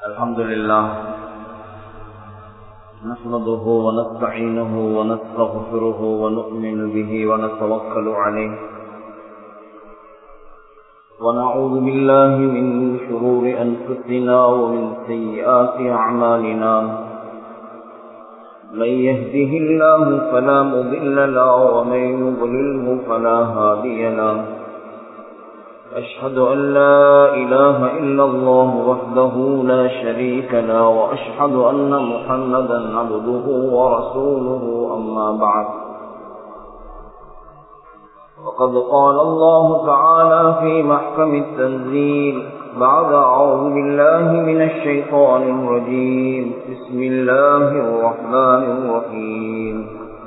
الحمد لله نحمده ونستعينه ونستغفره ونؤمن به ونتوكل عليه ونعوذ بالله من شرور أنفسنا ومن سيئات أعمالنا من يهده الله فلا مضل له ومن يضلله فلا هادي له أشهد أن لا إله إلا الله وحده لا شريك له وأشهد أن محمدا عبده ورسوله أما بعد وقد قال الله تعالى في محكم التنزيل بعد أعوذ بالله من الشيطان الرجيم بسم الله الرحمن الرحيم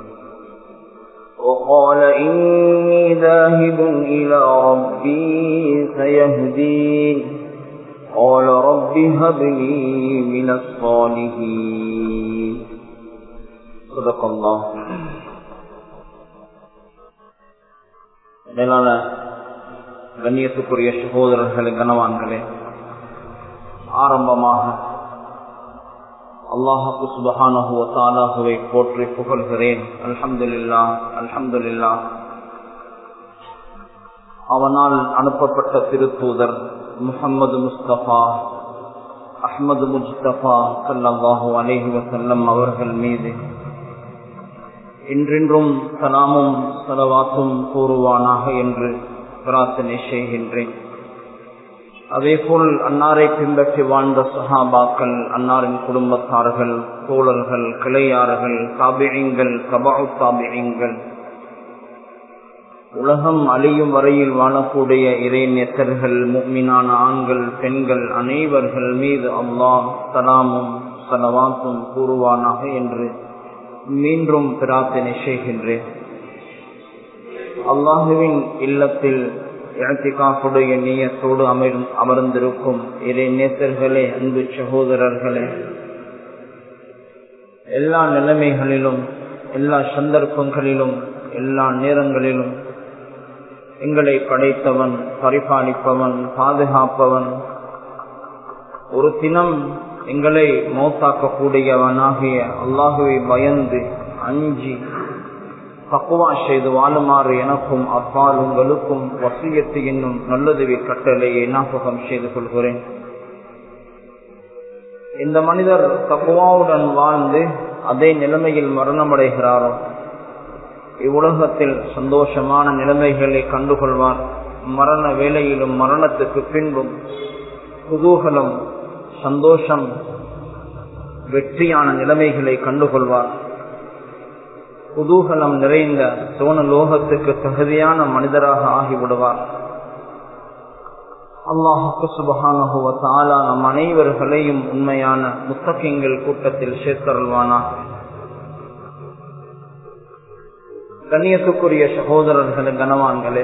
وقال إني ذاهب إلى ربي سيهدين قال رب هب لي من الصالحين صدق الله மேலான கண்ணியத்துக்குரிய சகோதரர்களே கனவான்களே ஆரம்பமாக அல்லாஹு சுபஹானஹுவ தாலாஹுவை போற்றி புகழ்கிறேன் அல்ஹம்துலில்லா அல்ஹம்துலில்லா அவனால் அனுப்பப்பட்ட திருத்தூதர் முகம்மது முஸ்தபா அஹ்மது முஸ்தபா சல்லாஹூ அலேஹி வசல்லம் அவர்கள் மீது இன்றென்றும் சலாமும் சலவாத்தும் கூறுவானாக என்று பிரார்த்தனை செய்கின்றேன் அதேபோல் அன்னாரை பின்பற்றி வாழ்ந்த சஹாபாக்கள் அன்னாரின் குடும்பத்தார்கள் தோழர்கள் கிளையார்கள் தாபியங்கள் சபாவு தாபியங்கள் உலகம் அழியும் வரையில் வாழக்கூடிய இறைநெத்தர்கள் முக்மினான ஆண்கள் பெண்கள் அனைவர்கள் மீது அல்லாஹ் சலாமும் சலவாத்தும் கூறுவானாக என்று மீண்டும் பிரார்த்தனை செய்கின்றேன் அல்லாஹுவின் இல்லத்தில் இழத்திகாப்புடைய நீயத்தோடு அமரும் அமர்ந்திருக்கும் இறை நேசர்களே அன்பு சகோதரர்களே எல்லா நிலைமைகளிலும் எல்லா சந்தர்ப்பங்களிலும் எல்லா நேரங்களிலும் எங்களை படைத்தவன் பரிபாலிப்பவன் பாதுகாப்பவன் ஒரு தினம் எங்களை மௌத்தாக்கக்கூடியவனாகிய அல்லாஹுவை பயந்து அஞ்சி தக்குவா செய்து வாழுமாறு எனக்கும் அப்பால் உங்களுக்கும் வசியத்து என்னும் நல்லதுவி கட்டளையை ஞாபகம் செய்து கொள்கிறேன் இந்த மனிதர் தக்குவாவுடன் வாழ்ந்து அதே நிலைமையில் மரணமடைகிறாரோ இவ்வுலகத்தில் சந்தோஷமான நிலைமைகளை கண்டுகொள்வார் மரண வேலையிலும் மரணத்துக்கு பின்பும் குதூகலம் சந்தோஷம் வெற்றியான நிலைமைகளை கண்டுகொள்வார் குதூகலம் நிறைந்த சோன லோகத்துக்கு தகுதியான மனிதராக ஆகிவிடுவார் அல்லாஹுக்கு சுபகானுவத்தாலா நம் அனைவர்களையும் உண்மையான முத்தகிங்கள் கூட்டத்தில் சேர்த்தருள்வானா கண்ணியத்துக்குரிய சகோதரர்களே கனவான்களே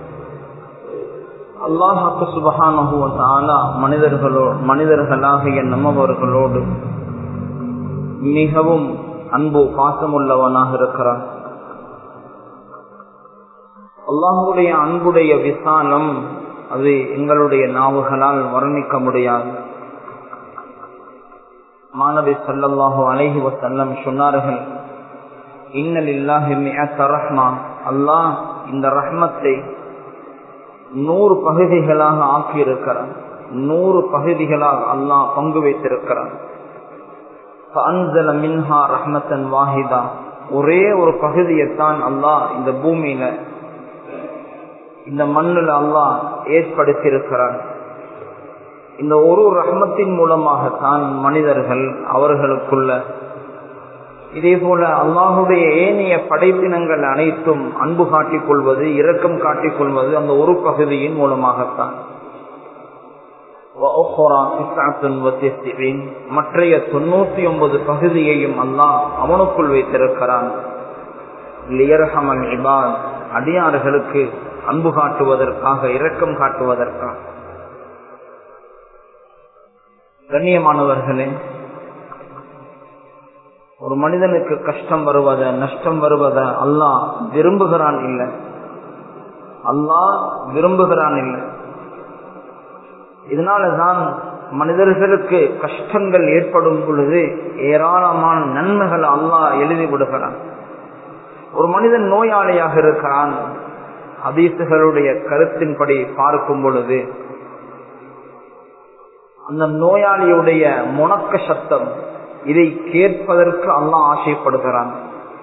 அல்லாஹாக்கு சுபகானுவத்தாலா மனிதர்களோ மனிதர்களாகிய நம்மவர்களோடு மிகவும் அன்பு பாசமுள்ளவனாக இருக்கிறான் அல்லாஹுடைய அன்புடைய விசாலம் அது எங்களுடைய நாவுகளால் வர்ணிக்க முடியாது மாணவி சல்லல்லாஹு அலைஹி வசல்லம் சொன்னார்கள் இன்னல் இல்லாஹி ரஹ்மா அல்லாஹ் இந்த ரஹ்மத்தை நூறு பகுதிகளாக ஆக்கியிருக்கிறான் நூறு பகுதிகளாக அல்லாஹ் பங்கு வைத்திருக்கிறான் மின்ஹா ரஹ்மத்தன் வாஹிதா ஒரே ஒரு பகுதியைத்தான் அல்லாஹ் இந்த பூமியில இந்த மண்ணில் அல்லாஹ் ஏற்படுத்தியிருக்கிறான் இந்த ஒரு ரஹ்மத்தின் மூலமாகத்தான் மனிதர்கள் அவர்களுக்குள்ள இதே போல அல்லாஹுடைய ஏனைய படைப்பினங்கள் அனைத்தும் அன்பு காட்டிக் கொள்வது இரக்கம் காட்டிக் கொள்வது அந்த ஒரு பகுதியின் மூலமாகத்தான் மற்றைய தொண்ணூத்தி ஒன்பது பகுதியையும் அல்லாஹ் அவனுக்குள் வைத்திருக்கிறான் அடியாறுகளுக்கு அன்பு காட்டுவதற்காக இரக்கம் காட்டுவதற்காக கண்ணியமானவர்களே ஒரு மனிதனுக்கு கஷ்டம் வருவத நஷ்டம் வருவத அல்லாஹ் விரும்புகிறான் இல்லை அல்லாஹ் விரும்புகிறான் இல்லை இதனாலதான் மனிதர்களுக்கு கஷ்டங்கள் ஏற்படும் பொழுது ஏராளமான நன்மைகள் அல்லாஹ் எழுதி விடுகிறான் ஒரு மனிதன் நோயாளியாக இருக்கிறான் அதீசுகளுடைய கருத்தின்படி பார்க்கும் பொழுது அந்த நோயாளியுடைய முணக்க சத்தம் இதை கேட்பதற்கு அல்லாஹ் ஆசைப்படுகிறான்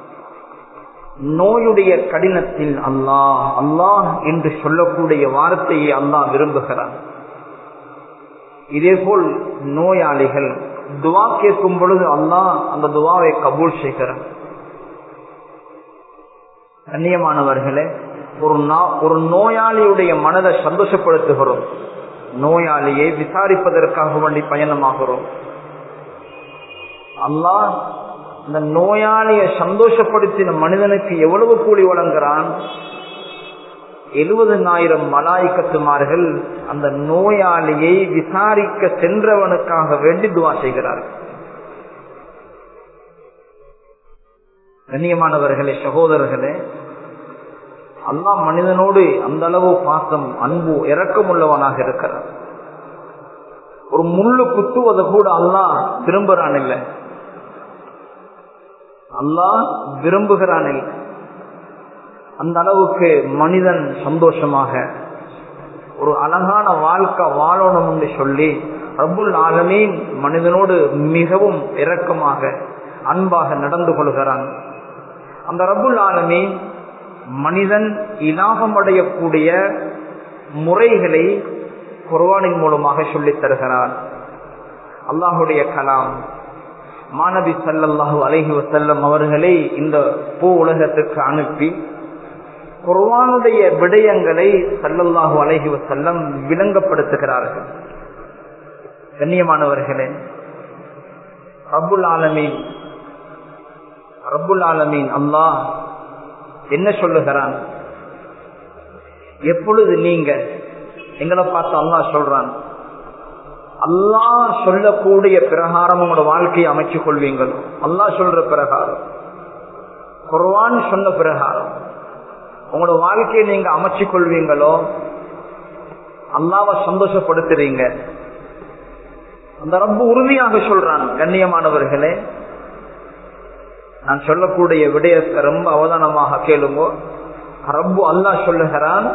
நோயுடைய கடினத்தில் அல்லாஹ் அல்லாஹ் என்று சொல்லக்கூடிய வார்த்தையை அல்லாஹ் விரும்புகிறான் இதேபோல் நோயாளிகள் துவா கேட்கும் பொழுது அல்லாஹ் அந்த துவாவை கபூல் செய்கிறான் கண்ணியமானவர்களே ஒரு ஒரு நோயாளியுடைய மனதை சந்தோஷப்படுத்துகிறோம் நோயாளியை விசாரிப்பதற்காக வேண்டி பயணமாகிறோம் அல்லாஹ் இந்த நோயாளியை சந்தோஷப்படுத்தின மனிதனுக்கு எவ்வளவு கூலி வழங்குறான் எழுபதனாயிரம் மலாய்க்கத்துமார்கள் அந்த நோயாளியை விசாரிக்க சென்றவனுக்காக வேண்டி துவா செய்கிறார்கள் கண்ணியமானவர்களே சகோதரர்களே அல்லாஹ் மனிதனோடு அந்த அளவு பாசம் அன்பு இறக்கம் உள்ளவனாக இருக்கிறார் ஒரு முள்ளு குத்துவதை கூட அல்லாஹ் விரும்புறான் இல்லை அல்லாஹ் விரும்புகிறான் இல்லை அந்த அளவுக்கு மனிதன் சந்தோஷமாக ஒரு அழகான வாழ்க்கை வாழணும் என்று சொல்லி ரபுல் ஆலமீன் மனிதனோடு மிகவும் இரக்கமாக அன்பாக நடந்து கொள்கிறான் அந்த ரபுல் ஆலமீன் மனிதன் இலாபம் அடையக்கூடிய முறைகளை குர்வானின் மூலமாக சொல்லித் தருகிறார் அல்லாஹுடைய கலாம் மாணவி சல்லல்லாஹு அலஹி வசல்லம் அவர்களை இந்த பூ உலகத்துக்கு அனுப்பி குர்வானுடைய விடயங்களை சல்லல்லாஹு அலஹி வசல்லம் விளங்கப்படுத்துகிறார்கள் கண்ணியமானவர்களே ரபுல் ஆலமீன் ரபுல் ஆலமீன் அல்லாஹ் என்ன சொல்லுகிறான் எப்பொழுது நீங்க எங்களை பார்த்து அல்லாஹ் சொல்றான் அல்லாஹ் சொல்லக்கூடிய பிரகாரம் உங்களோட வாழ்க்கையை அமைச்சு கொள்வீங்களோ அல்லாஹ் சொல்ற பிரகாரம் குர்வான் சொன்ன பிரகாரம் உங்களோட வாழ்க்கையை நீங்க அமைச்சு கொள்வீங்களோ அல்லாவை சந்தோஷப்படுத்துறீங்க அந்த ரப்பு உறுதியாக சொல்றான் கண்ணியமானவர்களே நான் சொல்லக்கூடிய விடயத்தை ரொம்ப அவதானமாக கேளுங்க ரப்பு அல்லாஹ் சொல்லுகிறான்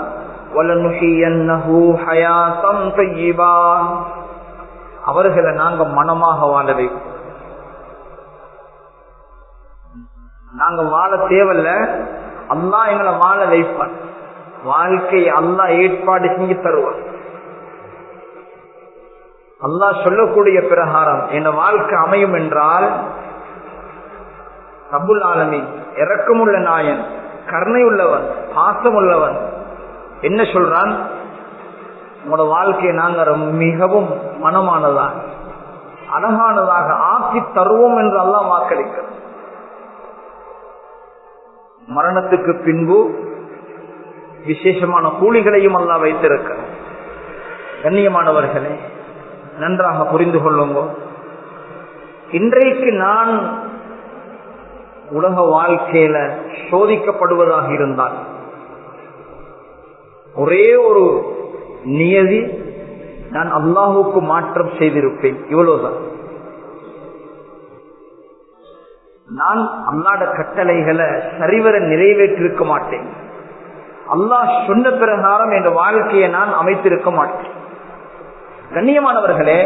அவர்களை நாங்க மனமாக வாழ வைப்போம் நாங்க வாழ தேவையில்ல அல்லா எங்களை வாழ வைப்பான் வாழ்க்கையை அல்லா ஏற்பாடு செஞ்சு தருவான் அல்லா சொல்லக்கூடிய பிரகாரம் என் வாழ்க்கை அமையும் என்றால் ரபுல் ஆலமி இறக்கமுள்ள நாயன் கருணை உள்ளவன் பாசம் உள்ளவன் என்ன சொல்றான் உங்களோட வாழ்க்கையை நாங்க மிகவும் மனமானதாக அழகானதாக ஆக்கி தருவோம் என்று எல்லாம் வாக்களிக்கிறோம் மரணத்துக்கு பின்பு விசேஷமான கூலிகளையும் அல்லா வைத்திருக்க கண்ணியமானவர்களே நன்றாக புரிந்து கொள்ளுங்க இன்றைக்கு நான் உலக வாழ்க்கையில சோதிக்கப்படுவதாக இருந்தால் ஒரே ஒரு நியதி நான் அல்லாஹுக்கு மாற்றம் செய்திருப்பேன் இவ்வளவுதான் நான் அல்லாட கட்டளைகளை சரிவர நிறைவேற்றிருக்க மாட்டேன் அல்லாஹ் சொன்ன பிரகாரம் என்ற வாழ்க்கையை நான் அமைத்திருக்க மாட்டேன் கண்ணியமானவர்களே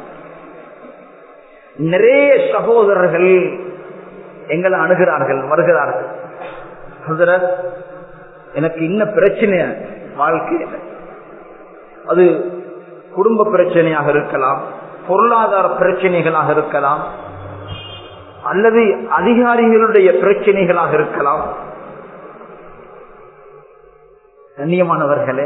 நிறைய சகோதரர்கள் எங்களை அணுகிறார்கள் வருகிறார்கள் ஹசரத் எனக்கு இன்ன பிரச்சனை வாழ்க்கையில் அது குடும்ப பிரச்சனையாக இருக்கலாம் பொருளாதார பிரச்சனைகளாக இருக்கலாம் அல்லது அதிகாரிகளுடைய பிரச்சனைகளாக இருக்கலாம் கண்ணியமானவர்களே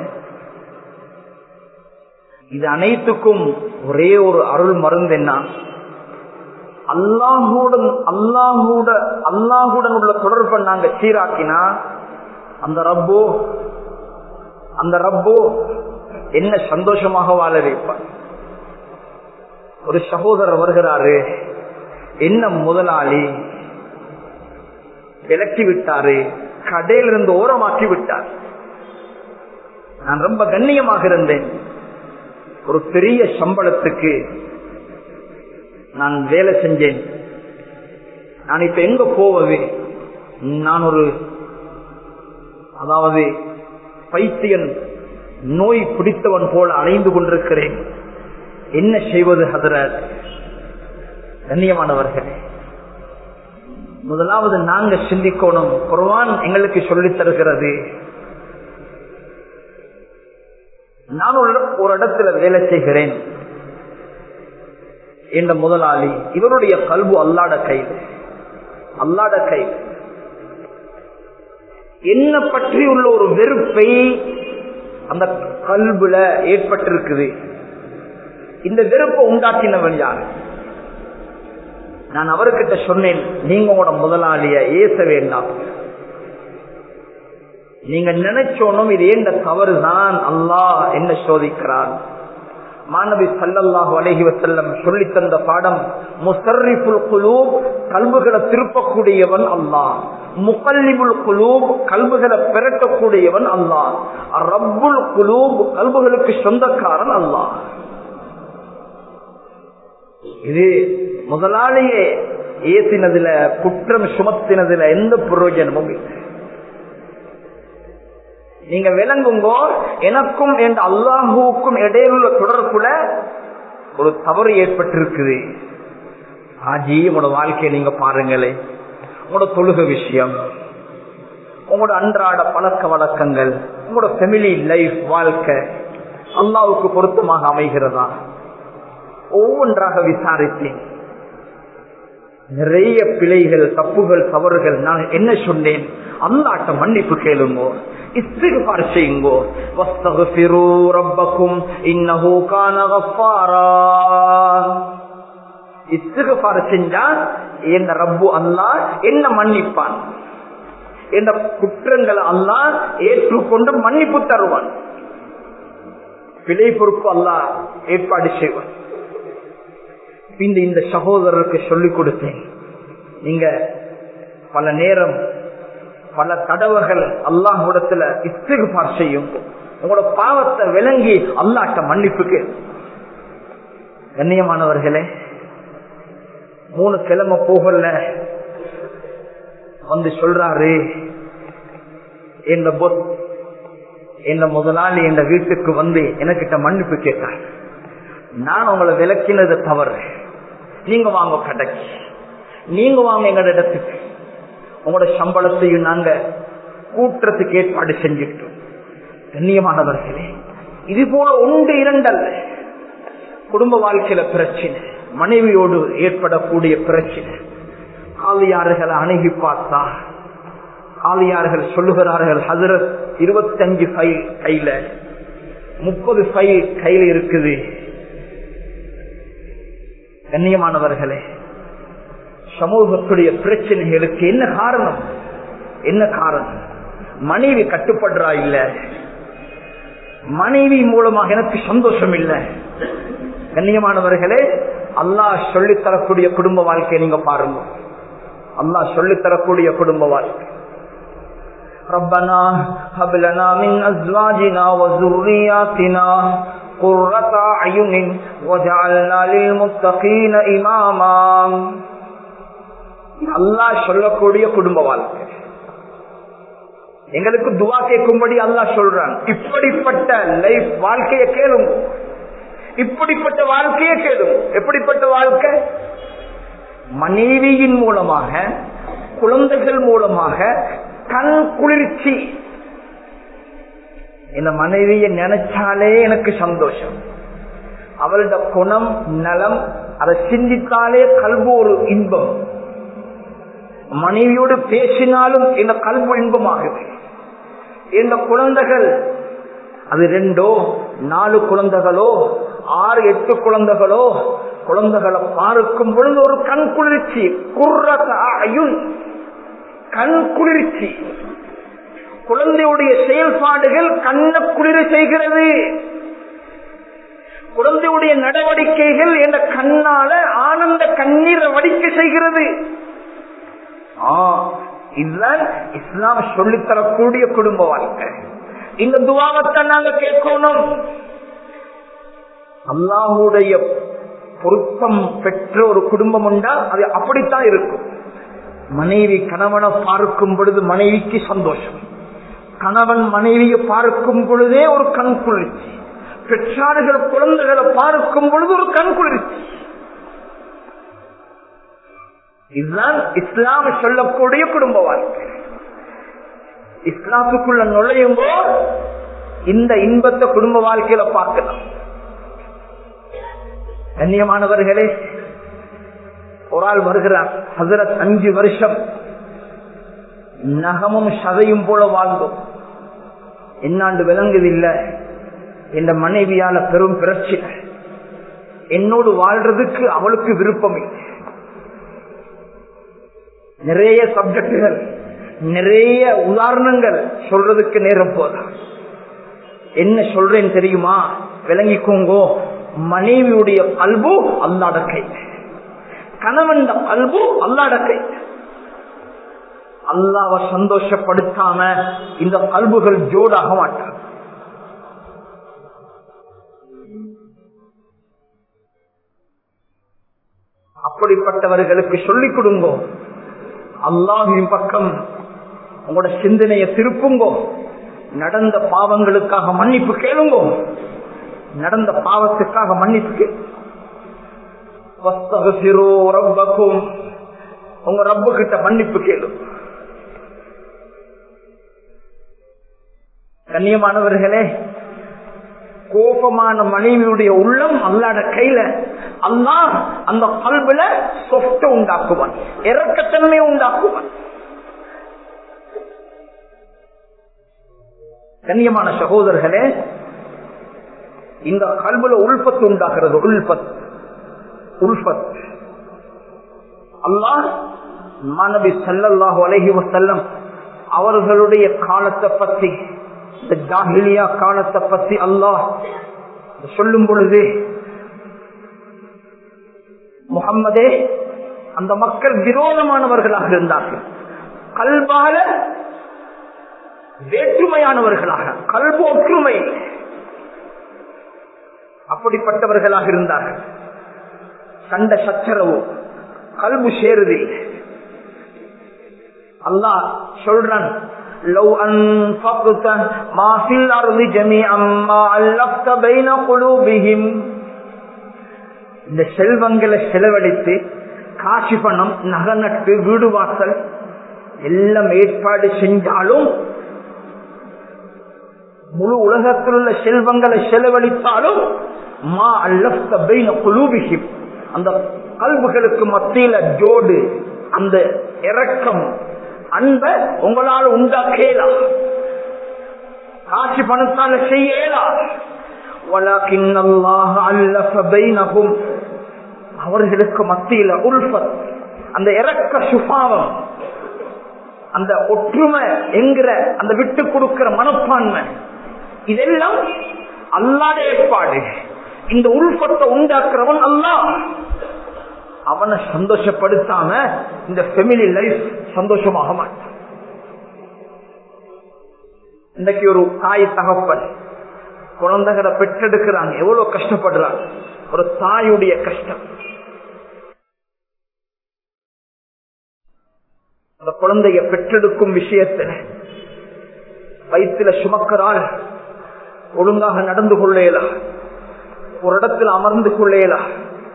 இது அனைத்துக்கும் ஒரே ஒரு அருள் மருந்து என்ன அல்லாஹுடன் அல்லாஹூட அல்லாஹுடன் உள்ள தொடர்பை நாங்க சீராக்கினா அந்த ரப்போ அந்த ரப்போ என்ன சந்தோஷமாக வாழ வைப்பார் ஒரு சகோதரர் வருகிறாரு என்ன முதலாளி விலக்கி விட்டாரு கடையிலிருந்து ஓரமாக்கி விட்டார் நான் ரொம்ப கண்ணியமாக இருந்தேன் ஒரு பெரிய சம்பளத்துக்கு நான் வேலை செஞ்சேன் நான் இப்ப எங்க போவது நான் ஒரு அதாவது பைத்தியன் நோய் பிடித்தவன் போல அலைந்து கொண்டிருக்கிறேன் என்ன செய்வது ஹதரத் கண்ணியமானவர்களே முதலாவது நாங்க சிந்திக்கணும் குர்வான் எங்களுக்கு சொல்லித் தருகிறது நான் ஒரு ஒரு இடத்துல வேலை செய்கிறேன் என்ற முதலாளி இவருடைய கல்வு அல்லாட கைது அல்லாட கைது என்ன பற்றி உள்ள ஒரு வெறுப்பை அந்த கல்புல ஏற்பட்டிருக்குது இந்த வெறுப்பை உண்டாக்கினவன் யார் நான் அவர்கிட்ட சொன்னேன் நீங்க உங்களோட முதலாளிய ஏச வேண்டாம் நீங்க நினைச்சோனும் இது ஏண்ட தவறுதான் அல்லாஹ் என்ன சோதிக்கிறான் மாணவி சல்லல்லாஹு அலஹி வசல்லம் சொல்லி தந்த பாடம் முசர்ரிபுல் குலூப் கல்புகளை திருப்பக்கூடியவன் அல்லாஹ் முகல்லிபுல் குலூப் கல்புகளை பெரட்டக்கூடியவன் அல்லாஹ் ரப்புல் குலூப் கல்புகளுக்கு சொந்தக்காரன் அல்லாஹ் இது முதலாளியே ஏசினதுல குற்றம் சுமத்தினதுல எந்த பிரயோஜனமும் இல்லை நீங்க விளங்குங்கோ எனக்கும் என்ற அல்லாஹுக்கும் இடையிலுள்ள தொடர்புல ஒரு தவறு ஏற்பட்டிருக்குது ஆஜி உங்களோட வாழ்க்கையை நீங்க பாருங்களே உங்களோட தொழுக விஷயம் உங்களோட அன்றாட பழக்க வழக்கங்கள் உங்களோட ஃபெமிலி லைஃப் வாழ்க்கை அல்லாவுக்கு பொருத்தமாக அமைகிறதா ஒவ்வொன்றாக விசாரித்தேன் நிறைய பிழைகள் தப்புகள் தவறுகள் நான் என்ன சொன்னேன் அல்லாட்ட மன்னிப்பு கேளுங்கோ இஸ்திகுபார் செய்யுங்கோ வஸ்தகுஃபிரு ரப்பக்கும் இன்னஹு கான கஃபாரா இஸ்திகுபார் செஞ்சா என்ன ரப்பு அல்லாஹ் என்ன மன்னிப்பான் என்ற குற்றங்களை அல்லாஹ் ஏற்றுக்கொண்டு மன்னிப்பு தருவான் பிழை பொறுப்பு அல்லாஹ் ஏற்பாடு செய்வான் இந்த இந்த சகோதரருக்கு சொல்லிக் கொடுத்தேன் நீங்க பல நேரம் பல தடவைகள் அல்லாஹிடத்துல இஸ்திகுபார் செய்யும் உங்களோட பாவத்தை விளங்கி அல்லாட்ட மன்னிப்புக்கு கண்ணியமானவர்களே மூணு கிழமை போகல வந்து சொல்றாரு என்ற பொத் என்ற முதலாளி என்ற வீட்டுக்கு வந்து எனக்கிட்ட மன்னிப்பு கேட்டார் நான் உங்களை விளக்கினது தவறு நீங்க வாங்க கடைக்கு நீங்க வாங்க எங்களோட இடத்துக்கு உங்களோட சம்பளத்தையும் நாங்க கூட்டுறதுக்கு ஏற்பாடு செஞ்சுட்டோம் கண்ணியமானவர்களே இது போல ஒன்று இரண்டல்ல குடும்ப வாழ்க்கையில பிரச்சனை மனைவியோடு ஏற்படக்கூடிய பிரச்சனை ஆலியார்களை அணுகி பார்த்தா ஆலியார்கள் சொல்லுகிறார்கள் ஹசரத் இருபத்தஞ்சு ஃபைல் கையில முப்பது ஃபைல் கையில இருக்குது கண்ணியமானவர்களே சமூகத்துடைய பிரச்சனைகளுக்கு என்ன காரணம் என்ன காரணம் மனைவி கட்டுப்படுறா இல்ல மனைவி மூலமாக எனக்கு சந்தோஷம் இல்லை கண்ணியமானவர்களே அல்லாஹ் சொல்லித்தரக்கூடிய குடும்ப வாழ்க்கையை நீங்க பாருங்க அல்லாஹ் சொல்லித்தரக்கூடிய குடும்ப வாழ்க்கை ربنا هب لنا من ازواجنا وذرياتنا قرة اعين وجعلنا للمتقين اماما அல்லாஹ் சொல்லக்கூடிய குடும்ப வாழ்க்கை எங்களுக்கு துவா கேட்கும்படி அல்லாஹ் சொல்றான் இப்படிப்பட்ட லைஃப் வாழ்க்கையை கேளுங்க இப்படிப்பட்ட வாழ்க்கையை கேளுங்க எப்படிப்பட்ட வாழ்க்கை மனைவியின் மூலமாக குழந்தைகள் மூலமாக கண் குளிர்ச்சி இந்த மனைவியை நினைச்சாலே எனக்கு சந்தோஷம் அவளோட குணம் நலம் அதை சிந்தித்தாலே கல்வி ஒரு இன்பம் மனைவியோடு பேசினாலும் இந்த கல்வி இன்பமாகுது இந்த குழந்தைகள் அது ரெண்டோ நாலு குழந்தைகளோ ஆறு எட்டு குழந்தைகளோ குழந்தைகளை பார்க்கும் பொழுது ஒரு கண் குளிர்ச்சி குர்ரதாயுன் கண் குளிர்ச்சி குழந்தையுடைய செயல்பாடுகள் கண்ண குளிர செய்கிறது குழந்தையுடைய நடவடிக்கைகள் என்ற கண்ணால ஆனந்த கண்ணீரை வடிக்க செய்கிறது இதுதான் இஸ்லாம் சொல்லித்தரக்கூடிய குடும்ப வாழ்க்கை இந்த துவாவத்தை நாங்க கேட்கணும் அல்லாஹுடைய பொருத்தம் பெற்ற ஒரு குடும்பம் உண்டா அது அப்படித்தான் இருக்கும் மனைவி கணவனை பார்க்கும் பொழுது மனைவிக்கு சந்தோஷம் கணவன் மனைவியை பார்க்கும் பொழுதே ஒரு கண் குளிர்ச்சி பெற்றார்கள் குழந்தைகளை பார்க்கும் பொழுது ஒரு கண் குளிர்ச்சி இதுதான் இஸ்லாம் சொல்லக்கூடிய குடும்ப வாழ்க்கை இஸ்லாத்துக்குள்ள நுழையும் போது இந்த இன்பத்தை குடும்ப வாழ்க்கையில பார்க்கலாம் கண்ணியமானவர்களே ஒரு ஆள் வருகிறார் ஹசரத் அஞ்சு வருஷம் நகமும் சதையும் போல வாழ்ந்தோம் என்னாண்டு விளங்குதில்லை என் மனைவியால பெரும் பிரச்சனை என்னோடு வாழ்றதுக்கு அவளுக்கு விருப்பம் இல்லை நிறைய சப்ஜெக்டுகள் நிறைய உதாரணங்கள் சொல்றதுக்கு நேரம் போதும் என்ன சொல்றேன் தெரியுமா விளங்கிக்கோங்கோ மனைவியுடைய கல்பு அல்லாட கை கணவன் கல்பு அல்லாட கை அல்லாவ சந்தோஷப்படுத்தாம இந்த கல்புகள் ஜோடாக மாட்டாங்க அப்படிப்பட்டவர்களுக்கு சொல்லிக் கொடுங்கோ அல்லாஹின் பக்கம் உங்களோட சிந்தனையை திருப்புங்கோ நடந்த பாவங்களுக்காக மன்னிப்பு கேளுங்கோ நடந்த பாவத்துக்காக மன்னிப்பு ரப்பக்கும் உங்க ரப்பு கிட்ட மன்னிப்பு கேளு கண்ணியமானவர்களே கோபமான மனைவியுடைய உள்ளம் அல்லாட கையில அல்லா அந்த கல்வில சொஃப்ட உண்டாக்குவான் இறக்கத்தன்மையை உண்டாக்குவான் கண்ணியமான சகோதரர்களே இந்த கல்வில உள்பத்து உண்டாகிறது உள்பத் உள்பத் அல்லாஹ் மாணவி சல்லல்லாஹு அலஹி வசல்லம் அவர்களுடைய காலத்தை பத்தி இந்த ஜாகிலியா காலத்தை பத்தி அல்லாஹ் சொல்லும் பொழுது முகம்மதே அந்த மக்கள் விரோதமானவர்களாக இருந்தார்கள் கல்பால வேற்றுமையானவர்களாக கல்பு ஒற்றுமை அப்படிப்பட்டவர்களாக இருந்தார்கள் சண்ட சச்சரவு கல்பு சேருதில்லை அல்லாஹ் சொல்றான் لو أنفقت ما في الأرض جميعا ما ألفت بين قلوبهم இந்த செல்வங்களை செலவழித்து காட்சி பணம் நகை நட்டு வீடு வாசல் எல்லாம் ஏற்பாடு செஞ்சாலும் முழு உலகத்தில் உள்ள செல்வங்களை செலவழித்தாலும் மா அல்லப்த பைன குலூபிஹிம் அந்த கல்வுகளுக்கு மத்தியில ஜோடு அந்த இறக்கம் அன்ப உங்களால் உண்டாக்கலாம் காட்சி பணத்தால செய்யலாம் அவர்களுக்கு மத்தியில உல்பத் அந்த இறக்க சுபாவம் அந்த ஒற்றுமை என்கிற அந்த விட்டு கொடுக்கிற மனப்பான்மை இதெல்லாம் அல்லாத ஏற்பாடு இந்த உள்பத்தை உண்டாக்குறவன் அல்லா அவனை சந்தோஷப்படுத்தாம இந்த ஃபெமிலி லைஃப் சந்தோஷமாக மாட்டான் இன்னைக்கு ஒரு தாய் தகப்பன் குழந்தைகளை பெற்றெடுக்கிறாங்க எவ்வளவு கஷ்டப்படுறாங்க ஒரு தாயுடைய கஷ்டம் அந்த குழந்தைய பெற்றெடுக்கும் விஷயத்துல வயிற்றுல சுமக்கிறாள் ஒழுங்காக நடந்து கொள்ளேலாம் ஒரு இடத்துல அமர்ந்து கொள்ளேலாம்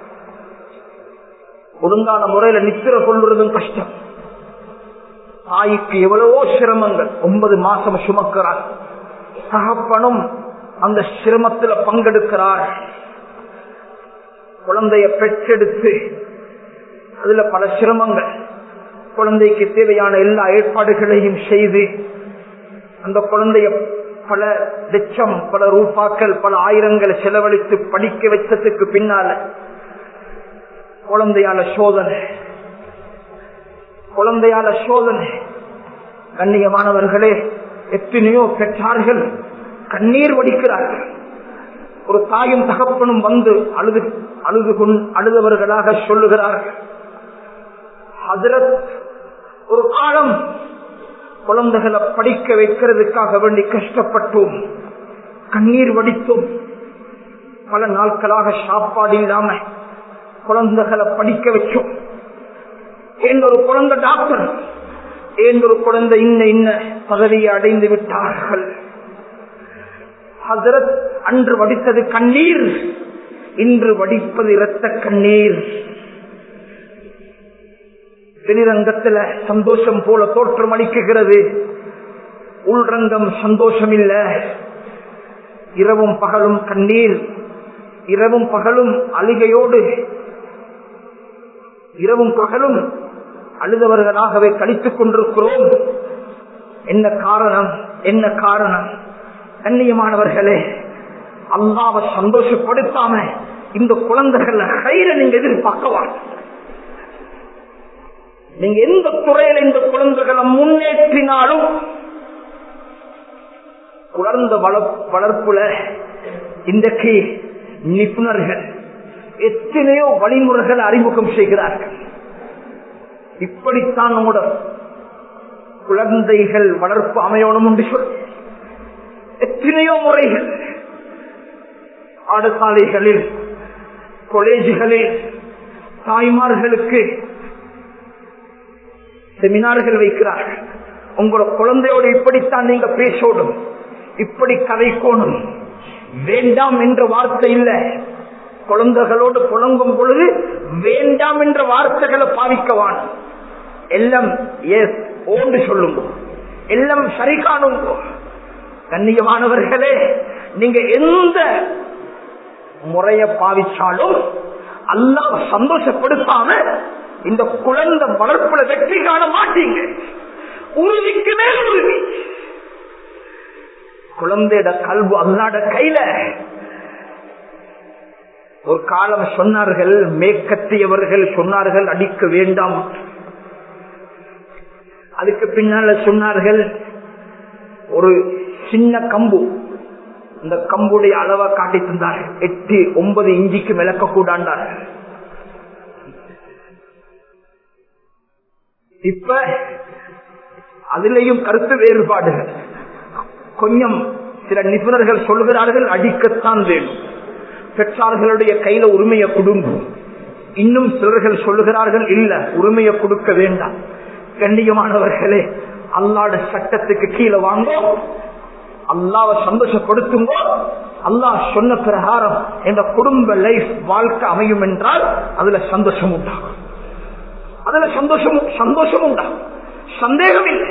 ஒழுங்கான முறையில நித்திர கொள்வதும் கஷ்டம் தாய்க்கு எவ்வளவோ சிரமங்கள் ஒன்பது மாசம் சுமக்கிறார் தகப்பனும் அந்த சிரமத்துல பங்கெடுக்கிறார் குழந்தைய பெற்றெடுத்து அதுல பல சிரமங்கள் குழந்தைக்கு தேவையான எல்லா ஏற்பாடுகளையும் செய்து அந்த குழந்தைய பல லட்சம் பல ரூபாக்கள் பல ஆயிரங்களை செலவழித்து படிக்க வச்சதுக்கு பின்னால குழந்தையால சோதனை குழந்தையால சோதனை கண்ணியமானவர்களே எத்தனையோ பெற்றார்கள் கண்ணீர் வடிக்கிறார்கள் ஒரு தாயும் தகப்பனும் வந்து அழுது அழுது கொண்டு அழுதவர்களாக சொல்லுகிறார்கள் ஹதரத் ஒரு காலம் குழந்தைகளை படிக்க வைக்கிறதுக்காக வேண்டி கஷ்டப்பட்டோம் கண்ணீர் வடித்தோம் பல நாட்களாக சாப்பாடு இல்லாம குழந்தைகளை படிக்க வச்சோம் ஒரு குழந்தை டாக்டர் ஒரு குழந்தை இன்ன இன்ன பதவியை அடைந்து விட்டார்கள் ஹசரத் அன்று வடித்தது கண்ணீர் இன்று வடிப்பது இரத்த கண்ணீர் வெளிரங்கத்துல சந்தோஷம் போல தோற்றம் அளிக்குகிறது உள்ரங்கம் சந்தோஷம் இல்ல இரவும் பகலும் கண்ணீர் இரவும் பகலும் அழுகையோடு இரவும் பகலும் அழுதவர்களாகவே கழித்துக் கொண்டிருக்கிறோம் என்ன காரணம் என்ன காரணம் கண்ணியமானவர்களே அல்லாவை சந்தோஷப்படுத்தாம இந்த குழந்தைகள் கையில நீங்க எதிர்பார்க்கவான் நீங்க எந்த துறையில இந்த குழந்தைகளை முன்னேற்றினாலும் குழந்த வளர்ப்புல இன்றைக்கு நிபுணர்கள் எத்தனையோ வழிமுறைகள் அறிமுகம் செய்கிறார்கள் இப்படித்தான் நம்முடைய குழந்தைகள் வளர்ப்பு அமையணும் என்று சொல் எத்தனையோ முறைகள் பாடசாலைகளில் காலேஜுகளில் தாய்மார்களுக்கு செமினார்கள் வைக்கிறார்கள் உங்களோட குழந்தையோடு இப்படித்தான் நீங்க பேசணும் இப்படி கதைக்கோணும் வேண்டாம் என்ற வார்த்தை இல்ல குழந்தைகளோடு புழங்கும் பொழுது வேண்டாம் என்ற வார்த்தைகளை பாவிக்கவான் எல்லாம் எஸ் ஓண்டு சொல்லுங்க எல்லாம் சரி காணுங்க கண்ணியமானவர்களே நீங்க எந்த முறைய பாவிச்சாலும் அல்லாஹ் சந்தோஷப்படுத்தாம இந்த குழந்தை வளர்ப்புல வெற்றி காண மாட்டீங்க உறுதிக்கு மேல் உறுதி குழந்தையோட கல்வி அல்லாட கையில ஒரு காலம் சொன்னார்கள் மேற்கத்தியவர்கள் சொன்னார்கள் அடிக்க வேண்டாம் அதுக்கு பின்னால சொன்னார்கள் ஒரு சின்ன கம்பு இந்த கம்புடைய அளவை காட்டி தந்தார்கள் எட்டு ஒன்பது இஞ்சிக்கு விளக்க கூடாண்டார்கள் இப்ப அதிலையும் கருத்து வேறுபாடுகள் கொஞ்சம் சில நிபுணர்கள் சொல்கிறார்கள் அடிக்கத்தான் வேணும் பெற்றார்களுடைய கையில உரிமையை கொடுங்க இன்னும் சிலர்கள் சொல்லுகிறார்கள் இல்ல உரிமையை கொடுக்க வேண்டாம் கண்ணியமானவர்களே அல்லாட சட்டத்துக்கு கீழே வாங்க அல்லாவை சந்தோஷப்படுத்துங்க அல்லாஹ் சொன்ன பிரகாரம் என்ற குடும்ப லைஃப் வாழ்க்கை அமையும் என்றால் அதுல சந்தோஷம் உண்டாகும் அதுல சந்தோஷம் சந்தோஷம் உண்டாகும் சந்தேகம் இல்லை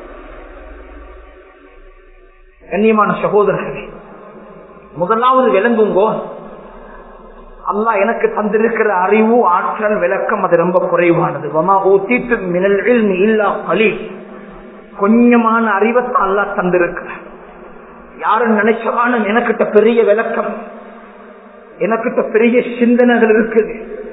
கண்ணியமான சகோதரர்களே முதலாவது விளங்குங்கோ அல்லா எனக்கு தந்திருக்கிற அறிவு ஆற்றல் விளக்கம் அது ரொம்ப குறைவானது இல்லா பலி கொஞ்சமான அறிவத்தை அல்லா தந்திருக்கிற யாரும் நினைச்சவான எனக்கிட்ட பெரிய விளக்கம் எனக்கிட்ட பெரிய சிந்தனைகள் இருக்குது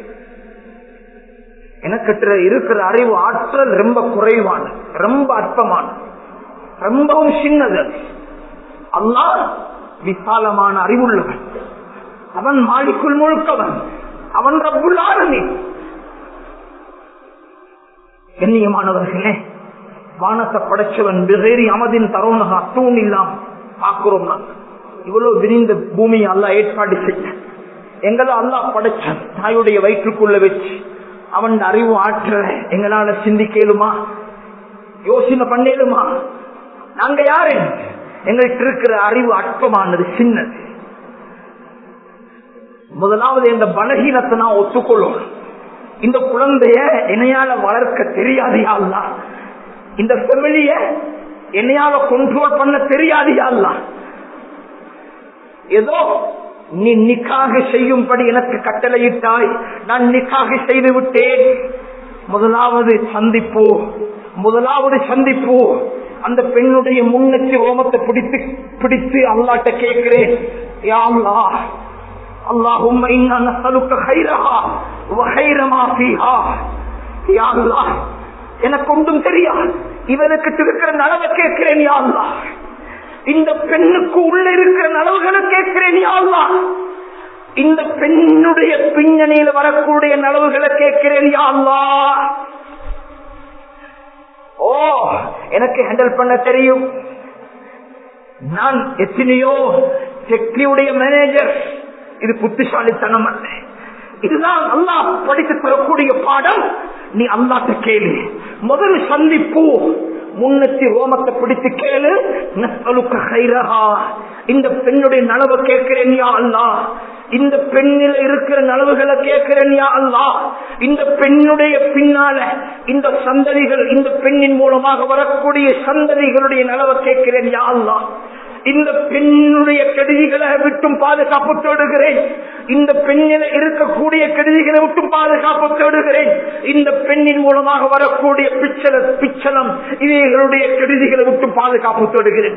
எனக்கிட்ட இருக்கிற அறிவு ஆற்றல் ரொம்ப குறைவான ரொம்ப அற்பமான ரொம்பவும் சின்னது அல்லா விசாலமான அறிவுள்ளவன் அவன் மாலிக்குள் முழுக்கவன் அவன் ரப்புள்ளாரனே கண்ணியமானவர்களே வானத்தை படைச்சவன் வெவ்வேறு அமதின் தரோனக அத்தவும் இல்லாம் பார்க்கிறோம் நாங்க இவ்வளவு விரிந்த பூமியை அல்லா ஏற்பாடு செய்ய எங்களை அல்லா படைச்சான் தாயுடைய வயிற்றுக்குள்ள வச்சு அவன் அறிவு ஆற்ற எங்களால சிந்திக்கலுமா யோசனை பண்ணேலுமா நாங்க யாரு எங்கள்கிட்ட இருக்கிற அறிவு அற்பமானது சின்னது முதலாவது இந்த பலகீனத்தை நான் ஒத்துக்கொள்ளும் இந்த குழந்தைய என்னையால வளர்க்க தெரியாது யாழ்லா இந்த ஃபெமிலிய என்னையால கண்ட்ரோல் பண்ண தெரியாது யாழ்லா ஏதோ நீ நிக்காக செய்யும்படி எனக்கு கட்டளையிட்டாய் நான் நிக்காக செய்து விட்டேன் முதலாவது சந்திப்பு முதலாவது சந்திப்பு அந்த பெண்ணுடைய முன்னெச்சு ரோமத்தை பிடித்து பிடித்து அல்லாட்ட கேட்கிறேன் யா அல்லாஹ் اللهم إنا نسألك خيرها وخير ما فيها يا الله எனக்கு ஒன்றும் தெரியாது இவனுக்கு இருக்கிற நலவை கேட்கிறேன் யா அல்லா இந்த பெண்ணுக்கு உள்ள இருக்கிற நலவுகளை கேட்கிறேன் யா அல்லா இந்த பெண்ணுடைய பின்னணியில் வரக்கூடிய நலவுகளை கேட்கிறேன் யா அல்லா ஓ எனக்கு ஹேண்டில் பண்ண தெரியும் நான் எத்தனையோ ஃபேக்டரியுடைய மேனேஜர் இது புத்திசாலித்தனம் அல்ல இதுதான் அல்லாஹ் படித்து தரக்கூடிய பாடம் நீ அல்லாட்ட கேளு முதல் சந்திப்பு முன்னூத்தி ரோமத்தை பிடித்து கேளு நஸ்அலுக்க கைரஹா இந்த பெண்ணுடைய நலவை கேட்கிறேன் யா அல்லா இந்த பெண்ணில் இருக்கிற நலவுகளை கேட்கிறேன் யா அல்லா இந்த பெண்ணுடைய பின்னால இந்த சந்ததிகள் இந்த பெண்ணின் மூலமாக வரக்கூடிய சந்ததிகளுடைய நலவை கேட்கிறேன் யா அல்லா இந்த பெண்ணுடைய கெடுதிகளை விட்டும் பாதுகாப்பு தேடுகிறேன் இந்த பெண்ணில் இருக்கக்கூடிய கெடுதிகளை விட்டும் பாதுகாப்பு தேடுகிறேன் இந்த பெண்ணின் மூலமாக வரக்கூடிய பிச்சல பிச்சலம் இவைகளுடைய கெடுதிகளை விட்டு பாதுகாப்பு தேடுகிறேன்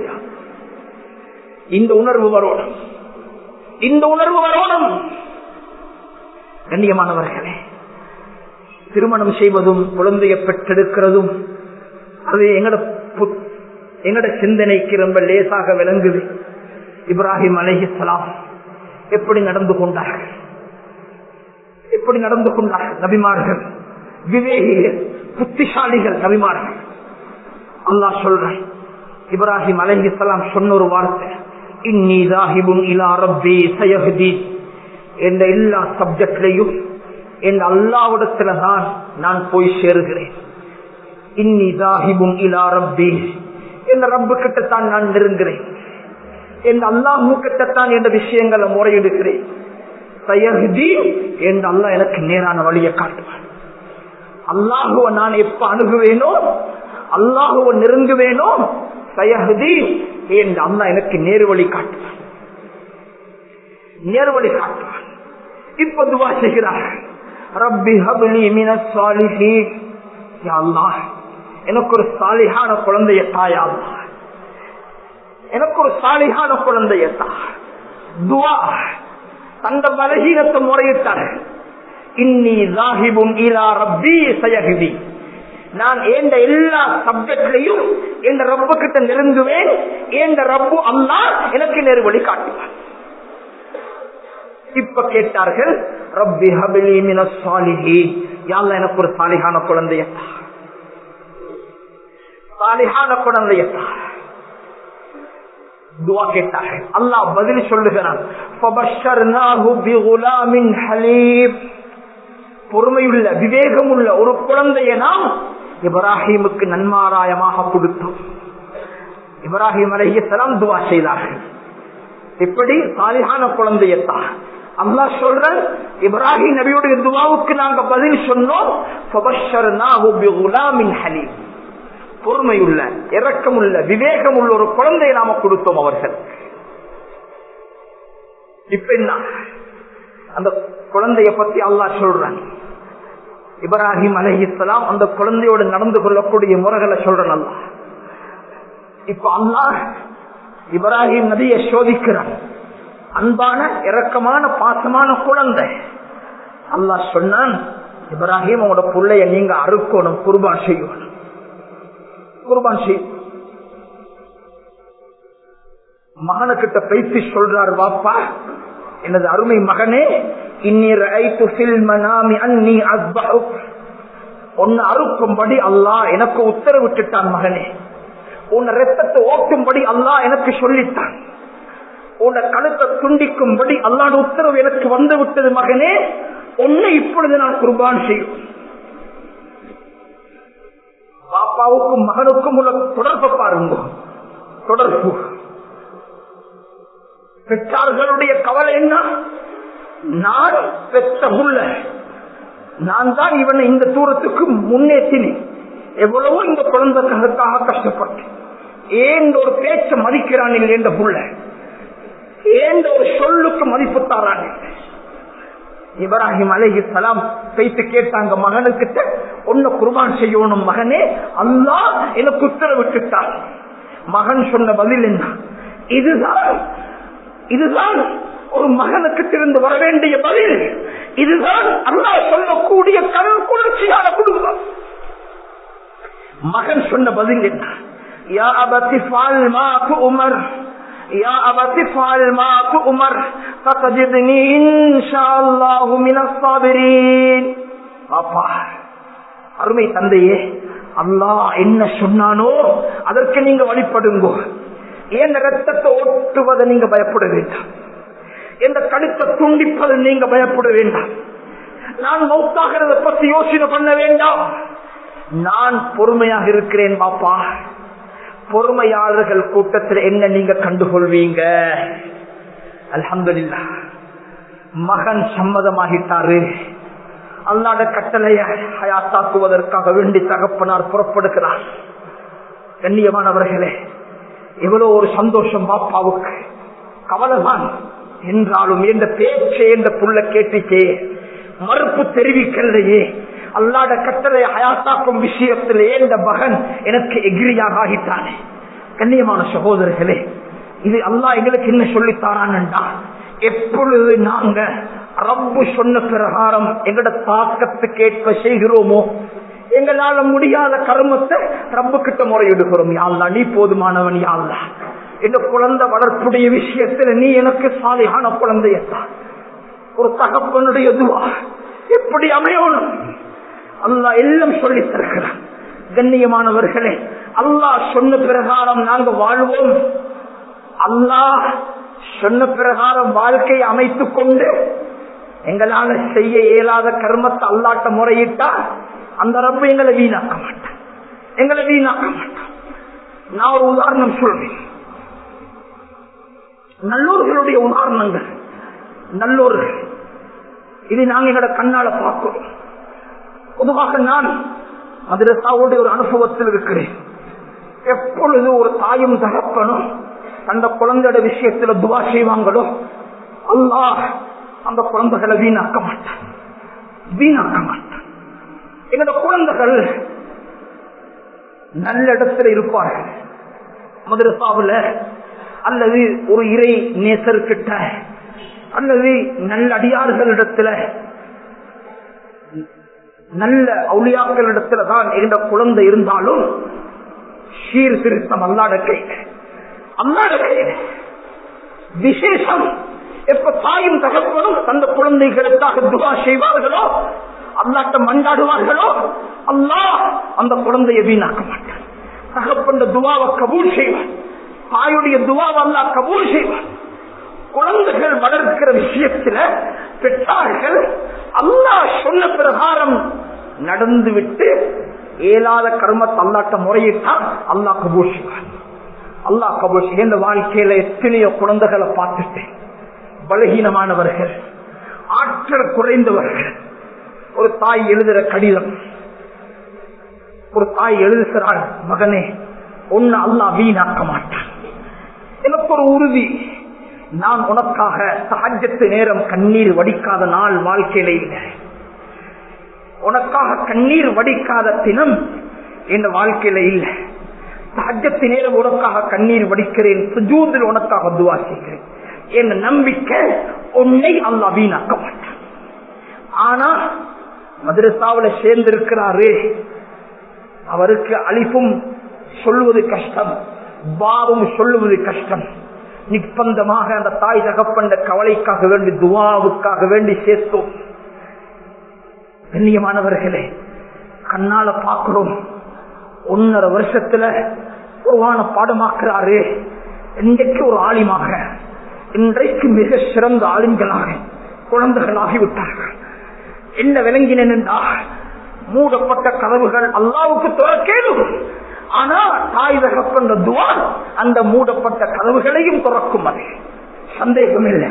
இந்த உணர்வு வரணும் இந்த உணர்வு வரணும் கண்ணியமானவர்களே திருமணம் செய்வதும் குழந்தையை பெற்றெடுக்கிறதும் அது எங்கட புத்- எங்கட சிந்தனைக்கு ரொம்ப லேசாக விளங்குது இப்ராஹிம் அலைஹிஸ்ஸலாம் எப்படி நடந்து கொண்டார்கள் எப்படி நடந்து கொண்டார்கள் நபிமார்கள் விவேகிகள் புத்திசாலிகள் நபிமார்கள் அல்லாஹ் சொல்றேன் இப்ராஹிம் அலைஹிஸ்ஸலாம் சொன்ன ஒரு வார்த்தை இன்னி தாஹிபுன் இலா ரப்பி சயஹ்தி என்ற எல்லா சப்ஜெக்ட்லையும் என் அல்லாவிடத்துல தான் நான் போய் சேருகிறேன் இன்னி தாஹிபுன் இலா ரப்பி என் ரப்பு கிட்டத்தான் நான் நெருங்குகிறேன் என் அல்லாஹு கிட்டத்தான் என்ற விஷயங்களை முறையிடுகிறேன் சயஹ்தி என்று அல்லாஹ் எனக்கு நேரான வழியை காட்டுவான் அல்லாஹுவ நான் எப்ப அணுகுவேனோ அல்லாஹுவ நெருங்குவேனோ சயஹதி என்று அல்லாஹ் எனக்கு நேர்வழி காட்டுவான் நேர்வழி காட்டுவான் இப்ப துவா செய்கிறார் ரப்பி ஹப்லி மினஸ் சாலிஹீன் யா அல்லாஹ் எனக்கு ஒரு சாலிஹான குழந்தைய தாயா அல்லாஹ் எனக்கு ஒரு சாலிஹான குழந்தைய தா துவா தந்த பலகீனத்தை முறையிட்டார் இன்னி ஜாஹிபும் இலா ரப்பி சயஹிதி நான் ஏண்ட எல்லா சப்ஜெக்ட்லையும் என் ரப்பு கிட்ட நெருங்குவேன் என் ரப்பு அல்லா எனக்கு நேர்வழி காட்டுவான் இப்ப கேட்டார்கள் ரப்பி ஹபிலி மின சாலிஹி யாழ்ல எனக்கு ஒரு சாலிஹான குழந்தையத்தா சாலிஹான குழந்தையத்தா துவா கேட்டார்கள் அல்லாஹ் பதில் சொல்லுகிறான் فَبَشَّرْنَاهُ بِغُلَامٍ حَلِيمٍ பொறுமையுள்ள விவேகமுள்ள ஒரு குழந்தையை நாம் இப்ராஹிமுக்கு நன்மாராயமாக கொடுத்தோம் இப்ராஹிம் அலைஹிஸ்ஸலாம் துவா செய்தார்கள் எப்படி சாலிஹான குழந்தையத்தான் அல்லாஹ் சொல்றேன் இப்ராஹிம் நபியுடைய துவாவுக்கு நாங்க பதில் சொன்னோம் فَبَشَّرْنَاهُ بِغُلَامٍ حَلِيمٍ பொறுமையுள்ள இரக்கமுள்ள விவேகமுள்ள ஒரு குழந்தையை நாம கொடுத்தோம் அவர்கள் இப்ப என்ன அந்த குழந்தைய பத்தி அல்லாஹ் சொல்றான் இப்ராஹிம் அலஹிஸ்லாம் அந்த குழந்தையோடு நடந்து கொள்ளக்கூடிய முறைகளை சொல்றான் அல்லாஹ் இப்ப அல்லாஹ் இப்ராஹிம் நதியை சோதிக்கிறான் அன்பான இரக்கமான பாசமான குழந்தை அல்லாஹ் சொன்னான் இப்ராஹிம் உங்களோட பிள்ளைய நீங்க அறுக்கணும் குர்பான் செய்யணும் குர்பான் செய்யும் மகனுக்கிட்ட பேசி சொல்றார் வாப்பா எனது அருமை மகனே உன்னை அறுக்கும்படி அல்லாஹ் எனக்கு உத்தரவிட்டுட்டான் மகனே உன்னை ரத்தத்தை ஓட்டும்படி அல்லாஹ் எனக்கு சொல்லிட்டான் உன்னை கழுத்தை துண்டிக்கும்படி அல்லாட உத்தரவு எனக்கு வந்து விட்டது மகனே உன்னை இப்பொழுது நான் குர்பான் செய்யும் பாப்பாவுக்கும் மகனுக்கும் உள்ள தொடர்பு பாருங்க தொடர்பு பெற்றார்களுடைய கவலை என்ன நான் பெற்ற உள்ள நான் தான் இவனை இந்த தூரத்துக்கு முன்னேற்றினேன் எவ்வளவோ இந்த குழந்தைக்காக கஷ்டப்பட்டேன் ஏன் ஒரு பேச்ச மதிக்கிறான் இல்லை என்ற புள்ள ஏன் ஒரு சொல்லுக்கு மதிப்பு தாரான் இப்ராஹிம் அலஹி சலாம் பேசி கேட்டாங்க மகனுக்கிட்ட ஒன்னு குர்பான் செய்யணும் மகனே அல்லா எனக்கு உத்தரவிட்டுட்டான் மகன் சொன்ன பதில் என்ன இதுதான் இதுதான் ஒரு மகனுக்கு இருந்து வர வேண்டிய பதில் இதுதான் அல்லா சொல்லக்கூடிய கடல் குளிர்ச்சியான குடும்பம் மகன் சொன்ன பதில் என்ன யா அபத்தி ஃபால் மா உமர் يا أبت افعل ما تؤمر فتجدني إن شاء الله من الصابرين அப்பா அருமை தந்தையே அல்லாஹ் என்ன சொன்னானோ அதற்கு நீங்க வழிபடுங்கோ ஏன் ரத்தத்தை ஓட்டுவதை நீங்க பயப்பட வேண்டாம் என்ற கழுத்தை துண்டிப்பது நீங்க பயப்பட வேண்டாம் நான் மௌத்தாகிறத பத்தி யோசனை பண்ண வேண்டாம் நான் பொறுமையாக இருக்கிறேன் பாப்பா பொறுமையாளர்கள் கூட்டத்தில் என்ன நீங்க கண்டுகொள்வீங்க அல்ஹம்துலில்லா மகன் சம்மதமாகிட்டாரு அல்லாத கட்டளைய ஹயாத்தாக்குவதற்காக வேண்டி தகப்பனார் புறப்படுகிறார் கண்ணியமானவர்களே எவ்வளவு ஒரு சந்தோஷம் பாப்பாவுக்கு கவலைதான் என்றாலும் என்ற பேச்சே என்ற புள்ள கேட்டுச்சே மறுப்பு தெரிவிக்கலையே அல்லாட கட்டளை ஹயாத்தாக்கும் விஷயத்திலே இந்த மகன் எனக்கு எகிரியாக ஆகிட்டானே கண்ணியமான சகோதரர்களே இது அல்லாஹ் எங்களுக்கு என்ன சொல்லித்தாரான்டா எப்பொழுது நாங்க ரப்பு சொன்ன பிரகாரம் எங்கட தாக்கத்துக்கு ஏற்ப செய்கிறோமோ எங்களால முடியாத கர்மத்தை ரப்பு கிட்ட முறையிடுகிறோம் யாழ்லா நீ போதுமானவன் யாழ்லா இந்த குழந்தை வளர்ப்புடைய விஷயத்துல நீ எனக்கு சாலையான குழந்தையத்தான் ஒரு தகப்பனுடைய துவா எப்படி அமையணும் அல்லாஹ் எல்லாம் சொல்லி தருகிறான் கண்ணியமானவர்களே அல்லாஹ் சொன்ன பிரகாரம் நாங்க வாழ்வோம் அல்லாஹ் சொன்ன பிரகாரம் வாழ்க்கையை அமைத்துக் கொண்டு எங்களால செய்ய இயலாத கர்மத்தை அல்லாட்ட முறையிட்டா அந்த ரப்ப எங்களை வீணாக்க மாட்டான் எங்களை வீணாக்க மாட்டான் நான் ஒரு உதாரணம் சொல்றேன் நல்லோர்களுடைய உதாரணங்கள் நல்லோர்கள் இது நாங்க எங்களோட கண்ணால பார்க்கிறோம் பொதுவாக நான் மதுரசாவுடைய ஒரு அனுபவத்தில் இருக்கிறேன் எப்பொழுது ஒரு தாயும் தகப்பனும் அந்த குழந்தையோட விஷயத்துல துவா செய்வாங்களோ அல்லாஹ் அந்த குழந்தைகளை வீணாக்க மாட்டான் வீணாக்க மாட்டான் எங்களோட குழந்தைகள் நல்ல இடத்துல இருப்பார்கள் மதுரசாவுல அல்லது ஒரு இறை நேசர்கிட்ட அல்லது நல்ல அடியார்களிடத்துல நல்ல அவுளியாக்களிடத்துல தான் எந்த குழந்தை இருந்தாலும் சீர்திருத்தம் அல்லாட கையில அல்லாட கையில விசேஷம் எப்ப தாயும் தகப்பனும் தந்த குழந்தைகளுக்காக துவா செய்வார்களோ அல்லாட்ட மண்டாடுவார்களோ அல்லாஹ் அந்த குழந்தையை வீணாக்க மாட்டான் தகப்பன் துவாவை கபூல் செய்வான் தாயுடைய துவாவை அல்லா கபூல் செய்வான் குழந்தைகள் வளர்க்கிற விஷயத்துல பெற்றார்கள் அல்லாஹ் சொன்ன பிரகாரம் நடந்து விட்டு ஏலாத கர்மத்தை அல்லாட்ட முறையிட்டால் அல்லாஹ் கபூல் செய்வான் அல்லாஹ் கபூல் செய்ய இந்த வாழ்க்கையில எத்தனையோ குழந்தைகளை பார்த்துட்டேன் பலகீனமானவர்கள் ஆற்றல் குறைந்தவர்கள் ஒரு தாய் எழுதுற கடிதம் ஒரு தாய் எழுதுகிறாள் மகனே ஒன்னு அல்லா வீணாக்க மாட்டான் எனக்கு ஒரு உறுதி நான் உனக்காக சகஜத்து நேரம் கண்ணீர் வடிக்காத நாள் வாழ்க்கையில இல்லை உனக்காக கண்ணீர் வடிக்காத தினம் என் வாழ்க்கையில இல்லை சகஜத்து நேரம் உனக்காக கண்ணீர் வடிக்கிறேன் சுஜூதில் உனக்காக துவா செய்கிறேன் என் நம்பிக்கை உன்னை அல்லா வீணாக்க மாட்டான் ஆனா மதுரசாவில சேர்ந்திருக்கிறாரு அவருக்கு அழிப்பும் சொல்லுவது கஷ்டம் பாவம் சொல்லுவது கஷ்டம் நிப்பந்தமாக அந்த தாய் தகப்பண்ட கவலைக்காக வேண்டி துவாவுக்காக வேண்டி சேர்த்தோம் கண்ணியமானவர்களே கண்ணால பார்க்கிறோம் ஒன்னரை வருஷத்துல குருவான பாடமாக்குறாரு இன்றைக்கு ஒரு ஆலிமாக இன்றைக்கு மிக சிறந்த ஆளுங்களாக குழந்தைகளாகி விட்டார்கள் என்ன விளங்கினேன் என்றால் மூடப்பட்ட கதவுகள் அல்லாவுக்கு துறக்கேதும் ஆனா தாய் தகப்பன்ற துவான் அந்த மூடப்பட்ட கதவுகளையும் துறக்கும் அது சந்தேகம் இல்லை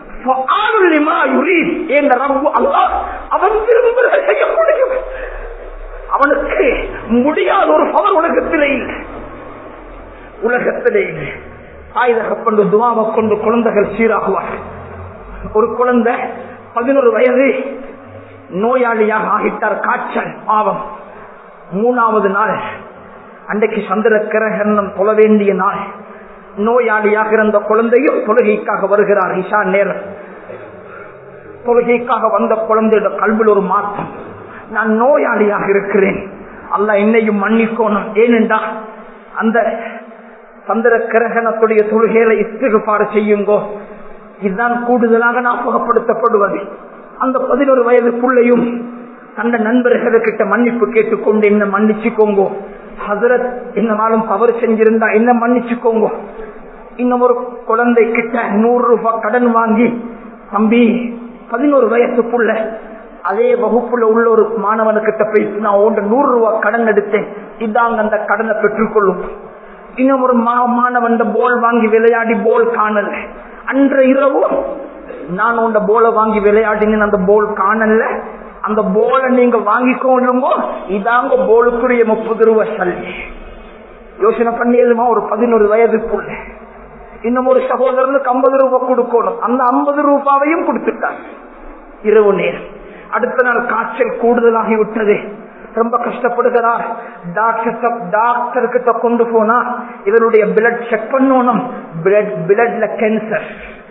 அவன் விரும்புகிற செய்ய முடியும் அவனுக்கு முடியாத ஒரு பவர் உலகத்திலே இல்லை உலகத்திலே இல்லை தாய் தகப்பன்ற துவாவை கொண்டு குழந்தைகள் சீராகுவார் ஒரு குழந்தை பதினோரு வயது நோயாளியாக ஆகிட்டார் காய்ச்சல் பாவம் மூணாவது நாள் அன்றைக்கு சந்திர கிரகணம் தொழ வேண்டிய நாள் நோயாளியாக இருந்த குழந்தையும் தொழுகைக்காக வருகிறார் இஷா நேரம் தொழுகைக்காக வந்த குழந்தையோட கல்வியில் ஒரு மாற்றம் நான் நோயாளியாக இருக்கிறேன் அல்ல என்னையும் மன்னிக்கணும் ஏனென்றா அந்த சந்திர கிரகணத்துடைய தொழுகையில இஸ்திகுபாடு செய்யுங்கோ இதுதான் கூடுதலாக ஞாபகப்படுத்தப்படுவது அந்த பதினோரு வயது பிள்ளையும் தந்த நண்பர்களுக்கிட்ட மன்னிப்பு கேட்டுக்கொண்டு என்ன மன்னிச்சுக்கோங்க ஹசரத் என்னனாலும் தவறு செஞ்சிருந்தா என்ன மன்னிச்சுக்கோங்க இன்னும் ஒரு குழந்தை கிட்ட நூறு ரூபாய் கடன் வாங்கி தம்பி பதினோரு வயசுக்குள்ள அதே வகுப்புல உள்ள ஒரு மாணவனுக்கிட்ட போய் நான் உண்ட நூறு ரூபாய் கடன் எடுத்தேன் இதாங்க அந்த கடனை பெற்றுக்கொள்ளும் இன்னும் ஒரு மாணவன் போல் வாங்கி விளையாடி போல் காணல அன்ற இரவு நான் உண்ட போல வாங்கி விளையாடினேன் அந்த போல் காணல அந்த போலை நீங்க வாங்கிக்கோங்க இதாங்க போலுக்குரிய முப்பது ரூபாய் சல்லி யோசனை பண்ணியதுமா ஒரு பதினோரு வயதுக்குள்ள இன்னும் ஒரு சகோதரனுக்கு ஐம்பது ரூபாய் கொடுக்கணும் அந்த ஐம்பது ரூபாவையும் கொடுத்துட்டாங்க இரவு நேரம் அடுத்த நாள் காய்ச்சல் கூடுதலாகி விட்டது ரொம்ப கஷ்டப்படுகிறார் டாக்டர் டாக்டர் கிட்ட கொண்டு போனா இவருடைய பிளட் செக் பண்ணணும் பிளட்ல கேன்சர்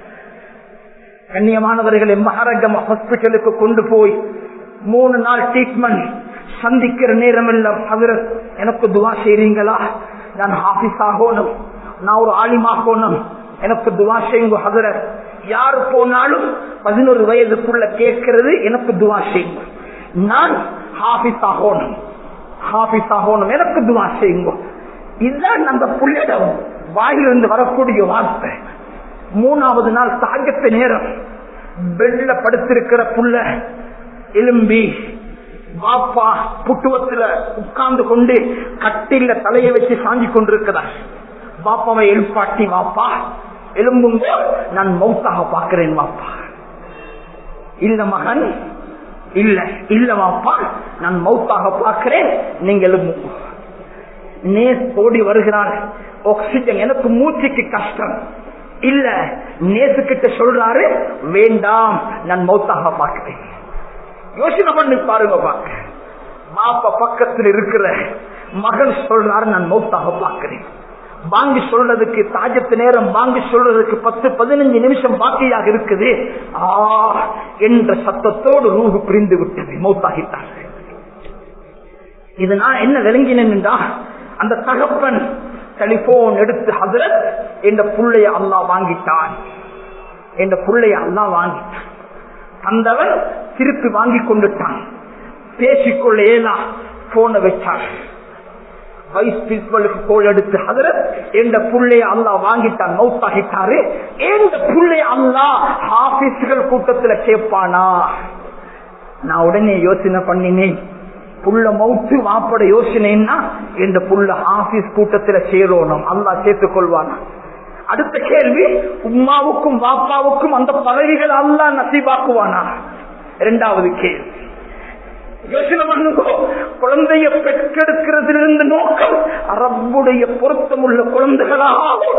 கண்ணியமானவர்களை மகாரகம் ஹாஸ்பிட்டலுக்கு கொண்டு போய் மூணு நாள் ட்ரீட்மெண்ட் சந்திக்கிற நேரம் எல்லாம் தவிர எனக்கு துவா செய்றீங்களா நான் ஆபீஸ் ஆகணும் நான் ஒரு ஆலிமாகணும் எனக்கு துவா செய்யுங்க ஹதர யாரு போனாலும் பதினோரு வயதுக்குள்ள கேட்கிறது எனக்கு துவா செய்யுங்க நான் ஹாபிஸ் ஆகணும் ஹாபிஸ் ஆகணும் எனக்கு துவா செய்யுங்க இதுதான் அந்த புள்ளிடம் வாயிலிருந்து வரக்கூடிய வார்த்தை மூணாவது நாள் சாகத்த நேரம் பெட்ல படுத்திருக்கிற புள்ள எலும்பி வாப்பா புட்டுவத்துல உட்கார்ந்து கொண்டு கட்டில தலையை வச்சு சாஞ்சி கொண்டிருக்கிறார் பாப்பாவை எழுப்பாட்டி வாப்பா எலும்புங்க நான் மௌத்தாக பார்க்கிறேன் வாப்பா இல்ல மகன் இல்ல இல்ல வாப்பா நான் மௌத்தாக பார்க்கிறேன் நீங்க எலும்புங்க நேஸ் ஓடி வருகிறார் ஆக்சிஜன் எனக்கு மூச்சுக்கு கஷ்டம் இல்ல நேசுக்கிட்ட சொல்றாரு வேண்டாம் நான் மௌத்தாக பார்க்கிறேன் யோசனை பண்ணி பாருங்க பாக்க மாப்பா பக்கத்தில் இருக்கிற மகன் சொல்றாரு நான் மௌத்தாக பார்க்கிறேன் வாங்கி சொல்றதுக்கு தாஜத்து நேரம் வாங்கி சொல்றதுக்கு பத்து பதினஞ்சு நிமிஷம் பாக்கியாக இருக்குது ஆ என்ற சத்தத்தோடு ரூஹு பிரிந்து விட்டது மௌத்தாகிட்டார் இது நான் என்ன விளங்கினேன்டா அந்த தகப்பன் டெலிபோன் எடுத்து ஹசரத் என்ற புள்ளைய அல்லா வாங்கிட்டான் என்ற புள்ளைய அல்லா வாங்கிட்டான் தந்தவன் திருப்பி வாங்கி கொண்டுட்டான் பேசிக்கொள்ள ஏலா போன வச்சான் வைஸ் பிரின்சிபலுக்கு கோல் எடுத்து ஹதரத் எந்த புள்ளைய அல்லா வாங்கிட்டான் மௌத்தாகிட்டாரு எந்த புள்ளைய அல்லா ஆபீஸ்கள் கூட்டத்துல கேட்பானா நான் உடனே யோசனை பண்ணினேன் புள்ள மவுத்து வாப்பட யோசனைன்னா இந்த புள்ள ஆபீஸ் கூட்டத்துல சேரணும் அல்லா சேர்த்துக் கொள்வானா அடுத்த கேள்வி உமாவுக்கும் வாப்பாவுக்கும் அந்த பதவிகள் அல்லா நசீபாக்குவானா இரண்டாவது கேள்வி யோசனை பண்ணுங்கோ குழந்தைய பெற்றெடுக்கிறதிலிருந்து நோக்கம் அரபுடைய பொருத்தமுள்ள குழந்தைகளாக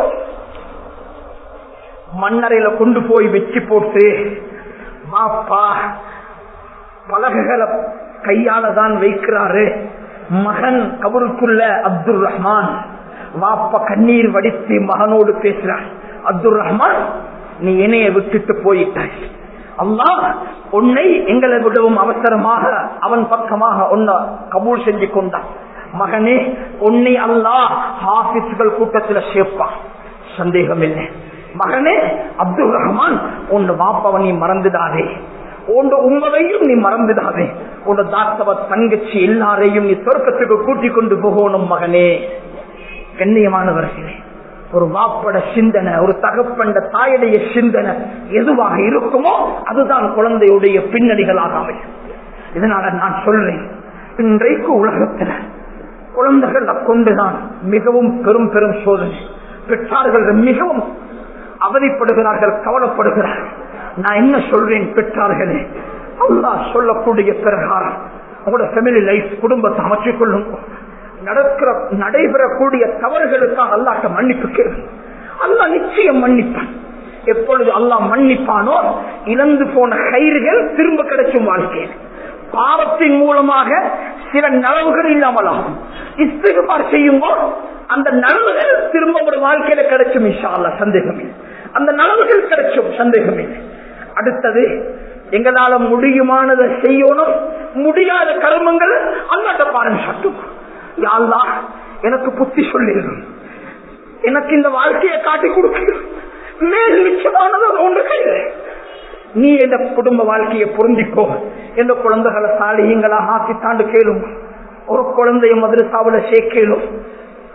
மண்ணறையில கொண்டு போய் வச்சு போட்டு வாப்பா பலகைகளை கையால தான் வைக்கிறாரு மகன் கபருக்குள்ள அப்துல் ரஹ்மான் வாப்ப கண்ணீர் வடித்து மகனோடு பேசுறான் அப்துல் ரஹ்மான் நீ என்னைய விட்டுட்டு போயிட்டாய் அல்லா உன்னை எங்களை விடவும் அவசரமாக அவன் பக்கமாக உன்னை கபூல் செஞ்சு கொண்டான் மகனே உன்னை அல்லா ஹாபிஸ்கள் கூட்டத்துல சேர்ப்பான் சந்தேகம் இல்லை மகனே அப்துல் ரஹ்மான் உன் வாப்பாவை நீ மறந்துடாதே உன் உண்மையும் நீ மறந்துடாதே உன் தாத்தவ தங்கச்சி எல்லாரையும் நீ சொர்க்கத்துக்கு கூட்டிக் கொண்டு போகணும் மகனே கண்ணியமானவர்களே ஒரு வாப்பட சிந்தனை ஒரு தகப்பண்ட தாயுடைய சிந்தனை எதுவாக இருக்குமோ அதுதான் குழந்தையுடைய பின்னணிகளாக அமையும் இதனால நான் சொல்றேன் இன்றைக்கு உலகத்துல குழந்தைகளை கொண்டுதான் மிகவும் பெரும் பெரும் சோதனை பெற்றார்கள் மிகவும் அவதிப்படுகிறார்கள் கவலைப்படுகிறார்கள் நான் என்ன சொல்றேன் பெற்றார்களே அல்லா சொல்லக்கூடிய பிரகாரம் உங்களோட ஃபேமிலி லைஃப் குடும்பத்தை அமைச்சுக் கொள்ளும் நடக்கிற நடைபெறக்கூடிய தவறுகளுக்காக அல்லாட்ட மன்னிப்பு கேள்வி அல்லா நிச்சயம் மன்னிப்பான் எப்பொழுது அல்லாஹ் மன்னிப்பானோ இழந்து போன கயிறுகள் திரும்ப கிடைக்கும் வாழ்க்கையில் பாவத்தின் மூலமாக சில நலவுகள் இல்லாமலாகும் இஸ்திகுமார் செய்யும்போது அந்த நலவுகள் திரும்ப ஒரு வாழ்க்கையில கிடைக்கும் இஷா அல்லா சந்தேகம் இல்லை அந்த நலவுகள் கிடைக்கும் சந்தேகம் இல்லை அடுத்தது எங்களால முடியுமானதை செய்யணும் முடியாத கர்மங்கள் அல்லாட்ட பாருங்க சட்டும் யாழ்லா எனக்கு புத்தி சொல்லிடும் எனக்கு இந்த வாழ்க்கையை காட்டி கொடுக்கணும் மேல் நிச்சயமானது ஒன்று கையில் நீ எந்த குடும்ப வாழ்க்கையை பொருந்திக்கோ எந்த குழந்தைகளை சாலியங்களா ஆக்கி தாண்டு கேளும் ஒரு குழந்தைய மதுரசாவில சேர்க்கலும்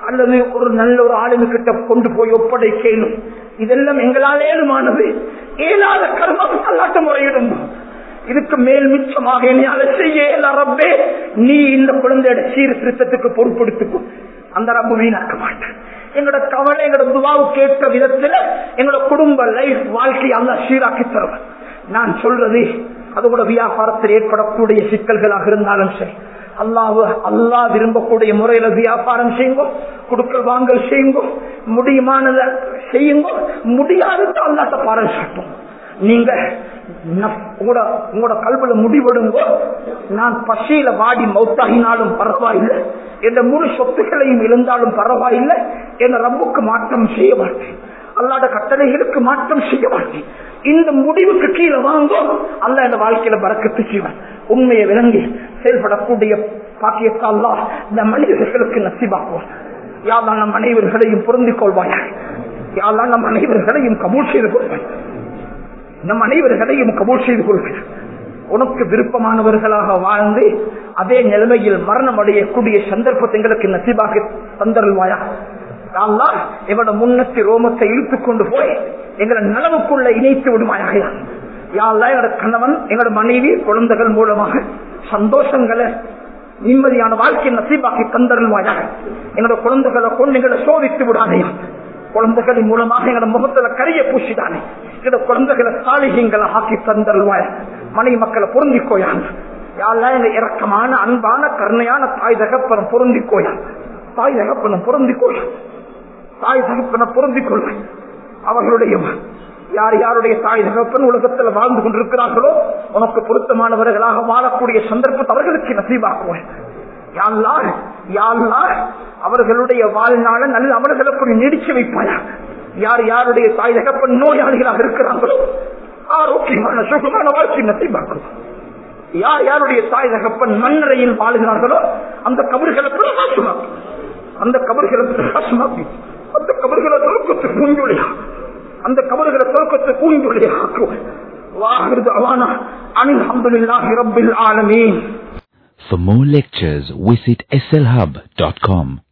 அல்லது ஒரு நல்ல ஒரு ஆளுங்க கிட்ட கொண்டு போய் ஒப்படைக்கணும் இதெல்லாம் எங்களால் ஏழுமானது ஏழாத கர்மம் அல்லாட்ட முறையிடும் இதுக்கு மேல் மிச்சமாக என்னையால செய்ய இயலா ரப்பே நீ இந்த குழந்தையோட சீர்திருத்தத்துக்கு பொறுப்படுத்துக்கும் அந்த ரப்பு வீணாக்க மாட்டேன் எங்களோட கவலை எங்களோட துவாவு கேட்ட விதத்துல எங்களோட குடும்ப லைஃப் வாழ்க்கை அல்ல சீராக்கி தருவேன் நான் சொல்றது அது கூட வியாபாரத்தில் ஏற்படக்கூடிய சிக்கல்களாக இருந்தாலும் சரி அல்லாஹ் அல்லாஹ் விரும்பக்கூடிய முறையில வியாபாரம் செய்யுங்க குடுக்கல் வாங்கல் செய்யுங்க முடியுமானத செய்யுங்க முடியாதது அல்லாட்ட பாரம் சாட்டும் நீங்க நப்- உங்களோட உங்களோட கல்வில முடிவெடுங்க நான் பசியில வாடி மௌத்தாகினாலும் பரவாயில்லை என்ற முழு சொத்துக்களையும் இழந்தாலும் பரவாயில்லை என்ற ரப்புக்கு மாற்றம் செய்ய மாட்டேன் அல்லாத கட்டளைகளுக்கு மாற்றம் செய்ய மாட்டேன் இந்த முடிவுக்கு கீழே வாங்கும் அல்ல இந்த வாழ்க்கையில பறக்கத்து செய்வேன் உண்மையை விளங்கி செயல்படக்கூடிய பாக்கியத்தை அல்லாஹ் இந்த மனிதர்களுக்கு நசிவாக்குவான் யாழ்தான் நம் அனைவர்களையும் பொருந்திக் கொள்வாயா யாழ்தான் நம் அனைவர்களையும் கபூல் செய்து கொள்வாய் நம் அனைவர்களையும் கபூல் செய்து கொள்வாய் உனக்கு விருப்பமானவர்களாக வாழ்ந்து அதே நிலைமையில் மரணம் அடையக்கூடிய சந்தர்ப்பத்தை எங்களுக்கு நசிபாக தந்தருள்வாயா அல்லாஹ் எங்களோட முன்னத்தி ரோமத்தை இழுத்துக் கொண்டு போய் எங்களை நலவுக்குள்ள இணைத்து விடுவாயாக யாழ்லா எங்களோட கணவன் எங்களோட மனைவி குழந்தைகள் மூலமாக சந்தோஷங்களை நிம்மதியான வாழ்க்கை நசீபாக்கி தந்தருள்வாயாக எங்களோட குழந்தைகளை கொண்டு எங்களை சோதித்து விடாதே குழந்தைகளின் மூலமாக எங்களோட முகத்துல கரிய பூசிதானே எங்களோட குழந்தைகளை சாலிகங்களை ஆக்கி தந்தருள்வாய மனைவி மக்களை பொருந்திக்கோயான் யாரெல்லாம் எங்க இறக்கமான அன்பான கருணையான தாய் தகப்பனம் பொருந்திக்கோயான் தாய் தகப்பனம் பொருந்திக்கோயான் தாய் தகப்பனை பொருந்திக் கொள்வேன் அவர்களுடைய யார் யாருடைய தாய் தகப்பன் உலகத்தில் வாழ்ந்து கொண்டிருக்கிறார்களோ உனக்கு பொருத்தமானவர்களாக வாழக்கூடிய சந்தர்ப்பத்தை அவர்களுக்கு நசீவாக்குவேன் யாழ்லா யாழ்லா அவர்களுடைய வாழ்நாள நல்ல அவர்களுக்கு நீடிச்சு வைப்பாயா யார் யாருடைய தாய் தகப்பன் நோயாளிகளாக இருக்கிறார்களோ ஆரோக்கியமான சுகமான வாழ்க்கை நசீவாக்கும் யார் யாருடைய தாய் தகப்பன் மண்ணறையில் வாழ்கிறார்களோ அந்த கபர்களை பிரகாசமாக்கும் அந்த கபர்களை பிரகாசமாக்கி அந்த கபர்களை தொழுக்கத்து பூஞ்சொலியா அந்த கபர்களை தொழுக்கத்து பூஞ்சொலியா ஆக்குவேன் வாகிறது அவானா அனில் அஹமதுல்லாஹி ரப்பில் ஆலமீன் For more lectures, visit slhub.com.